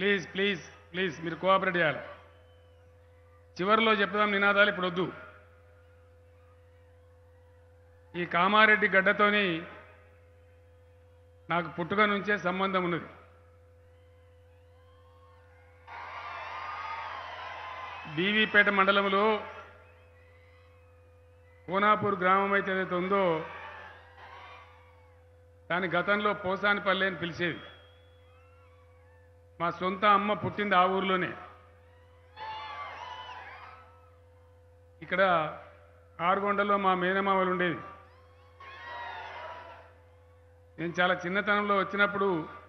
please please please మీరు cooperate చేయాలి చివరిలో చెప్దాం నినాదాలు ఇప్పుడు వద్దు ఈ కామారెడ్డి గడ్డతోని నాకు పుట్టుక నుంచే సంబంధం ఉన్నది బీవీపేట మండలంలో కోనాపూర్ గ్రామం అయితే ఏదైతే ఉందో దాని గతంలో పోసానిపల్లి అని పిలిచేది మా సొంత అమ్మ పుట్టింది ఆ ఊర్లోనే ఇక్కడ ఆరుగొండలో మా మేనమామలు ఉండేది నేను చాలా చిన్నతనంలో వచ్చినప్పుడు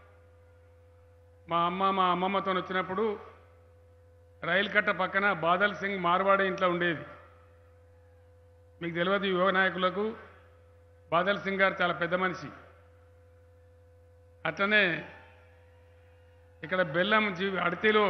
మా అమ్మ మా అమ్మమ్మతో వచ్చినప్పుడు రైలు కట్ట పక్కన బాదల్ సింగ్ మార్వాడే ఇంట్లో ఉండేది మీకు తెలియదు యువ నాయకులకు బాదల్ సింగ్ గారు చాలా పెద్ద మనిషి అట్లనే ఇక్కడ బెల్లం జీ అడితిలో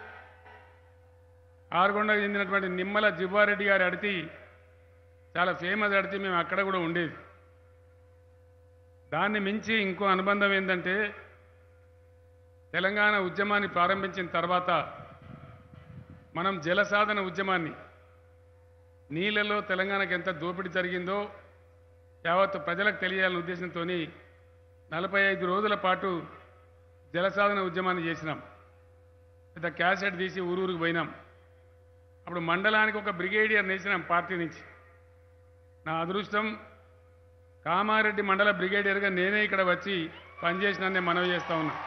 ఆరుగొండకు చెందినటువంటి నిమ్మల జిబ్బారెడ్డి గారి అడితి చాలా ఫేమస్ అడితి మేము అక్కడ కూడా ఉండేది దాన్ని మించి ఇంకో అనుబంధం ఏంటంటే తెలంగాణ ఉద్యమాన్ని ప్రారంభించిన తర్వాత మనం జలసాధన ఉద్యమాన్ని నీళ్ళలో తెలంగాణకు ఎంత దోపిడీ జరిగిందో యావత్తు ప్రజలకు తెలియాలనే ఉద్దేశంతో నలభై ఐదు రోజుల పాటు జలసాధన ఉద్యమాన్ని చేసినాం పెద్ద క్యాసెట్ తీసి ఊరూరికి పోయినాం అప్పుడు మండలానికి ఒక బ్రిగేడియర్ నేసినాం పార్టీ నుంచి నా అదృష్టం కామారెడ్డి మండల బ్రిగేడియర్గా నేనే ఇక్కడ వచ్చి పనిచేసిననే మనవి చేస్తా ఉన్నా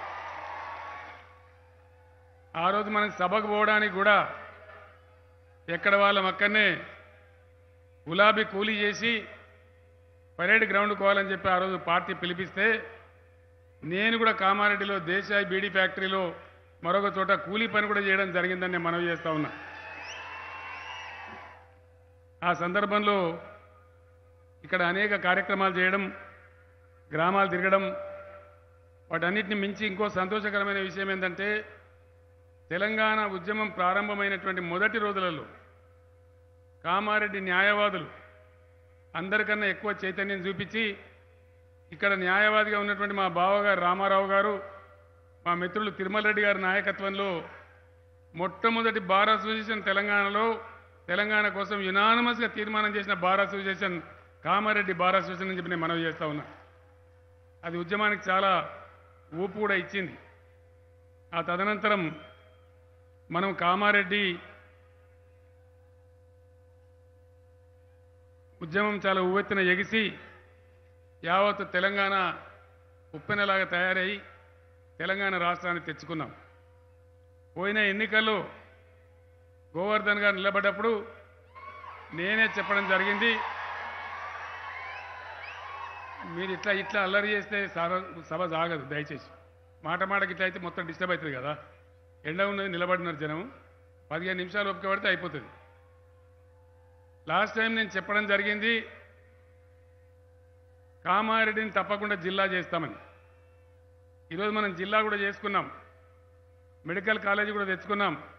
ఆ రోజు మనం సభకు పోవడానికి కూడా ఎక్కడ వాళ్ళం అక్కడనే గులాబీ కూలీ చేసి పరేడ్ గ్రౌండ్ పోవాలని చెప్పి ఆ రోజు పార్టీ పిలిపిస్తే నేను కూడా కామారెడ్డిలో దేశాయి బీడీ ఫ్యాక్టరీలో మరొక చోట కూలీ పని కూడా చేయడం జరిగిందని నేను మనవి చేస్తా ఉన్నా ఆ సందర్భంలో ఇక్కడ అనేక కార్యక్రమాలు చేయడం గ్రామాలు తిరగడం వాటన్నిటిని మించి ఇంకో సంతోషకరమైన విషయం ఏంటంటే తెలంగాణ ఉద్యమం ప్రారంభమైనటువంటి మొదటి రోజులలో కామారెడ్డి న్యాయవాదులు అందరికన్నా ఎక్కువ చైతన్యం చూపించి ఇక్కడ న్యాయవాదిగా ఉన్నటువంటి మా బావగారు రామారావు గారు మా మిత్రులు తిరుమల రెడ్డి గారి నాయకత్వంలో మొట్టమొదటి బార్ అసోసియేషన్ తెలంగాణలో తెలంగాణ కోసం యునానమస్గా తీర్మానం చేసిన bar association Kamareddy bar association అని చెప్పి నేను మనవి చేస్తా ఉన్నా అది ఉద్యమానికి చాలా ఊపు కూడా ఇచ్చింది ఆ తదనంతరం మనం కామారెడ్డి ఉద్యమం చాలా ఉవ్వెత్తున ఎగిసి యావత్ తెలంగాణ ఉప్పెనలాగా తయారై తెలంగాణ రాష్ట్రాన్ని తెచ్చుకున్నాం పోయిన ఎన్నికల్లో గోవర్ధన్ గారు నిలబడ్డప్పుడు నేనే చెప్పడం జరిగింది మీరు ఇట్లా ఇట్లా అల్లరి చేస్తే సభ సభ సాగదు దయచేసి మాట మాటకి ఇట్లా అయితే మొత్తం డిస్టర్బ్ అవుతుంది కదా ఎండ ఉన్నది నిలబడినారు జనం పదిహేను నిమిషాలు ఒప్పుక పడితే అయిపోతుంది లాస్ట్ టైం నేను చెప్పడం జరిగింది కామారెడ్డిని తప్పకుండా జిల్లా చేస్తామని ఈరోజు మనం జిల్లా కూడా చేసుకున్నాం మెడికల్ కాలేజీ కూడా తెచ్చుకున్నాం